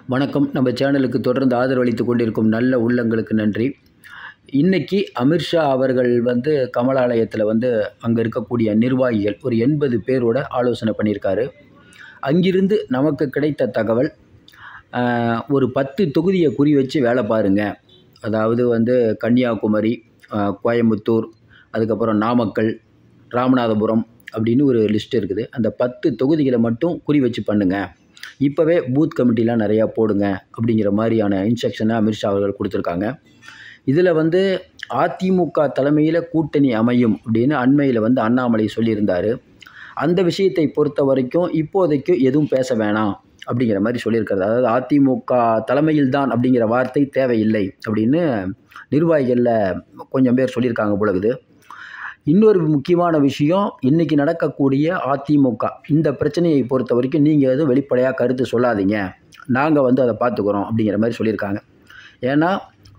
வணக்கம் நம்ம சேனலுக்கு தொடர்ந்து ஆதரவளித்து கொண்டிருக்கும் நல்ல உள்ளங்களுக்கு நன்றி இன்னைக்கு அமித்ஷா அவர்கள் வந்து கமலாலயத்தில் வந்து அங்கே இருக்கக்கூடிய நிர்வாகிகள் ஒரு எண்பது பேரோட ஆலோசனை பண்ணியிருக்காரு அங்கிருந்து நமக்கு கிடைத்த தகவல் ஆஹ், ஒரு பத்து தொகுதியை குறி வச்சு வேலை பாருங்க அதாவது வந்து கன்னியாகுமரி ஆஹ், கோயம்புத்தூர் அதுக்கப்புறம் நாமக்கல் ராமநாதபுரம் அப்படின்னு ஒரு லிஸ்ட் இருக்குது அந்த பத்து தொகுதிகளை மட்டும் குறி வச்சு பண்ணுங்க இப்போவே பூத் கமிட்டிலாம் நிறையா போடுங்க அப்படிங்கிற மாதிரியான இன்ஸ்ட்ரக்ஷனை அமித்ஷா அவர்கள் கொடுத்துருக்காங்க இதில் வந்து அதிமுக தலைமையில் கூட்டணி அமையும் அப்படின்னு அண்மையில் வந்து அண்ணாமலை சொல்லியிருந்தார் அந்த விஷயத்தை பொறுத்த வரைக்கும் இப்போதைக்கு எதுவும் பேச வேணாம் அப்படிங்கிற மாதிரி சொல்லியிருக்கிறது அதாவது அதிமுக தலைமையில் தான் அப்படிங்கிற வார்த்தை தேவையில்லை அப்படின்னு நிர்வாகிகளில் கொஞ்சம் பேர் சொல்லியிருக்காங்க பொழுது இன்னொரு முக்கியமான விஷயம் இன்றைக்கி நடக்கக்கூடிய அதிமுக இந்த பிரச்சனையை பொறுத்த வரைக்கும் நீங்கள் எதுவும் வெளிப்படையாக கருத்து சொல்லாதீங்க நாங்கள் வந்து அதை பார்த்துக்குறோம் அப்படிங்கிற மாதிரி சொல்லியிருக்காங்க ஏன்னா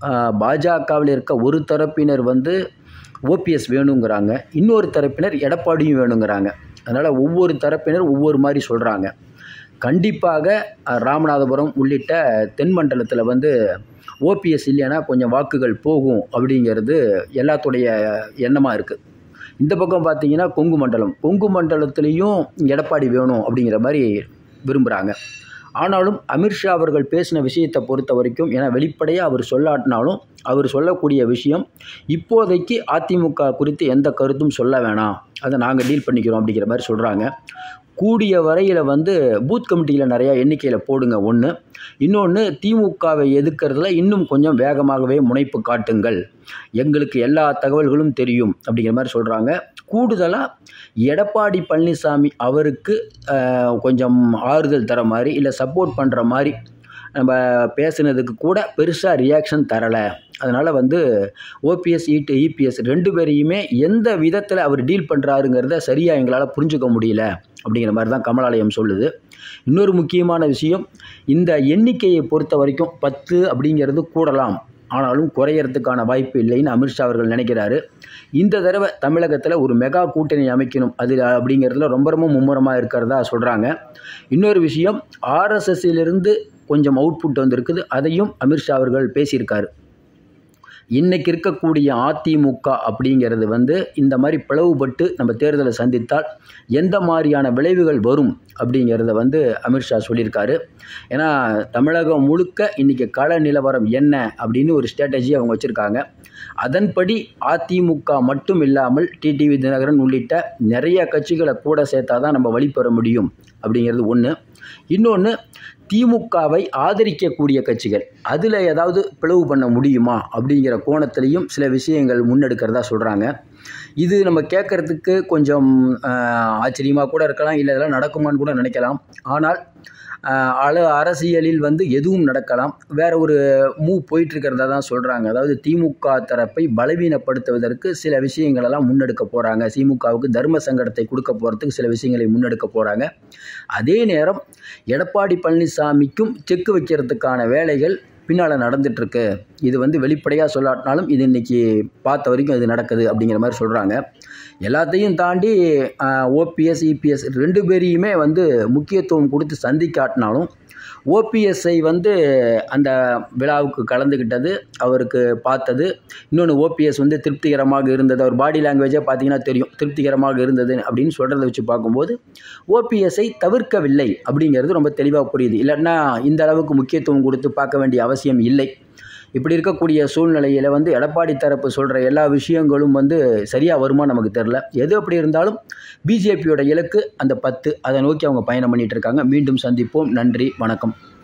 பாஜகவில் இருக்க ஒரு தரப்பினர் வந்து ஓபிஎஸ் வேணுங்கிறாங்க இன்னொரு தரப்பினர் எடப்பாடியும் வேணுங்கிறாங்க அதனால் ஒவ்வொரு தரப்பினர் ஒவ்வொரு மாதிரி சொல்கிறாங்க கண்டிப்பாக அஹ், ராமநாதபுரம் உள்ளிட்ட தென் மண்டலத்தில் வந்து ஓபிஎஸ் இல்லைன்னா கொஞ்சம் வாக்குகள் போகும் அப்படிங்கிறது எல்லாத்துடைய எண்ணமாக இருக்குது இந்த பக்கம் பார்த்தீங்கன்னா கொங்கு மண்டலம் கொங்கு மண்டலத்துலேயும் எடப்பாடி வேணும் அப்படிங்கிற மாதிரி விரும்புகிறாங்க ஆனாலும் அமித்ஷா அவர்கள் பேசின விஷயத்தை பொறுத்த வரைக்கும் ஏன்னா வெளிப்படையாக அவர் சொல்லாட்டினாலும் அவர் சொல்லக்கூடிய விஷயம் இப்போதைக்கு அதிமுக குறித்து எந்த கருத்தும் சொல்ல வேணாம் அதை நாங்கள் டீல் பண்ணிக்கிறோம் அப்படிங்கிற மாதிரி சொல்கிறாங்க கூடிய வரையில் வந்து பூத் கமிட்டியில் நிறையா எண்ணிக்கையில் போடுங்க ஒன்று இன்னொன்று திமுகவை எதிர்க்கிறதுல இன்னும் கொஞ்சம் வேகமாகவே முனைப்பு காட்டுங்கள் எங்களுக்கு எல்லா தகவல்களும் தெரியும் அப்படிங்கிற மாதிரி சொல்கிறாங்க கூடுதலாக எடப்பாடி பழனிசாமி அவருக்கு ஆஹ், கொஞ்சம் ஆறுதல் தர மாதிரி இல்லை சப்போர்ட் பண்ணுற மாதிரி நம்ம பேசுனதுக்கு கூட பெருசாக ரியாக்ஷன் தரலை அதனால் வந்து ஓபிஎஸ் இடி இபிஎஸ் ரெண்டு பேரையுமே எந்த விதத்தில் அவர் டீல் பண்ணுறாருங்கிறத சரியாக எங்களால் புரிஞ்சுக்க முடியல அப்படிங்கிற மாதிரி தான் கமலாலயம் சொல்லுது இன்னொரு முக்கியமான விஷயம் இந்த எண்ணிக்கையை பொறுத்த வரைக்கும் பத்து அப்படிங்கிறது கூடலாம் ஆனாலும் குறையறதுக்கான வாய்ப்பு இல்லைன்னு அமித்ஷா அவர்கள் நினைக்கிறாரு இந்த தடவை தமிழகத்தில் ஒரு மெகா கூட்டணி அமைக்கணும் அது அப்படிங்கிறதுல ரொம்ப ரொம்ப மும்முரமாக இருக்கிறதா சொல்கிறாங்க இன்னொரு விஷயம் ஆர்எஸ்எஸ்ஸிலிருந்து கொஞ்சம் அவுட்புட் வந்திருக்குது அதையும் அமித்ஷா அவர்கள் பேசியிருக்காரு இன்னைக்கு இருக்கக்கூடிய அதிமுக அப்படிங்கிறது வந்து இந்த மாதிரி பிளவுபட்டு நம்ம தேர்தலை சந்தித்தால் எந்த மாதிரியான விளைவுகள் வரும் அப்படிங்கிறத வந்து அமித்ஷா சொல்லியிருக்காரு ஏன்னா தமிழகம் முழுக்க இன்றைக்கி கள நிலவரம் என்ன அப்படின்னு ஒரு ஸ்ட்ராட்டஜி அவங்க வச்சுருக்காங்க அதன்படி அதிமுக மட்டும் இல்லாமல் டிடிவி தினகரன் உள்ளிட்ட நிறைய கட்சிகளை கூட சேர்த்தா தான் நம்ம வழிபெற முடியும் அப்படிங்கிறது ஒன்று இன்னொன்று திமுகவை ஆதரிக்கக்கூடிய கட்சிகள் அதில் ஏதாவது பிளவு பண்ண முடியுமா அப்படிங்கிற கோணத்திலையும் சில விஷயங்கள் முன்னெடுக்கிறதா சொல்கிறாங்க இது நம்ம கேட்குறதுக்கு கொஞ்சம் ஆச்சரியமாக கூட இருக்கலாம் இல்லை இதெல்லாம் நடக்குமான்னு கூட நினைக்கலாம் ஆனால் ஆஹ், அல அரசியலில் வந்து எதுவும் நடக்கலாம் வேற ஒரு மூவ் போயிட்டு இருக்கிறதா தான் சொல்கிறாங்க அதாவது திமுக தரப்பை பலவீனப்படுத்துவதற்கு சில விஷயங்களெல்லாம் முன்னெடுக்க போகிறாங்க திமுகவுக்கு தர்ம சங்கடத்தை கொடுக்க போகிறதுக்கு சில விஷயங்களை முன்னெடுக்க போகிறாங்க அதே நேரம் எடப்பாடி பழனிசாமிக்கும் செக் வைக்கிறதுக்கான வேலைகள் பின்னால் நடந்துட்டுருக்கு இது வந்து வெளிப்படையாக சொல்லாட்டினாலும் இது இன்னைக்கு பார்த்த வரைக்கும் இது நடக்குது அப்படிங்கிற மாதிரி சொல்கிறாங்க எல்லாத்தையும் தாண்டி ஓபிஎஸ் இபிஎஸ் ரெண்டு பேரையுமே வந்து முக்கியத்துவம் கொடுத்து சந்திக்காட்டினாலும் ஓபிஎஸ்ஐ வந்து அந்த விழாவுக்கு கலந்துக்கிட்டது அவருக்கு பார்த்தது இன்னொன்று ஓபிஎஸ் வந்து திருப்திகரமாக இருந்தது அவர் பாடி லாங்குவேஜே பார்த்தீங்கன்னா தெரியும் திருப்திகரமாக இருந்தது அப்படின்னு சொல்கிறத வச்சு பார்க்கும்போது ஓபிஎஸ்ஐ தவிர்க்கவில்லை அப்படிங்கிறது ரொம்ப தெளிவாக புரியுது இல்லைன்னா இந்த அளவுக்கு முக்கியத்துவம் கொடுத்து பார்க்க வேண்டிய அவசியம் இல்லை இப்படி இருக்கக்கூடிய சூழ்நிலையில் வந்து எடப்பாடி தரப்பு சொல்கிற எல்லா விஷயங்களும் வந்து சரியாக வருமா நமக்கு தெரில எது அப்படி இருந்தாலும் பிஜேபியோட இலக்கு அந்த பத்து அதை நோக்கி அவங்க பயணம் பண்ணிட்டு இருக்காங்க மீண்டும் சந்திப்போம் நன்றி வணக்கம்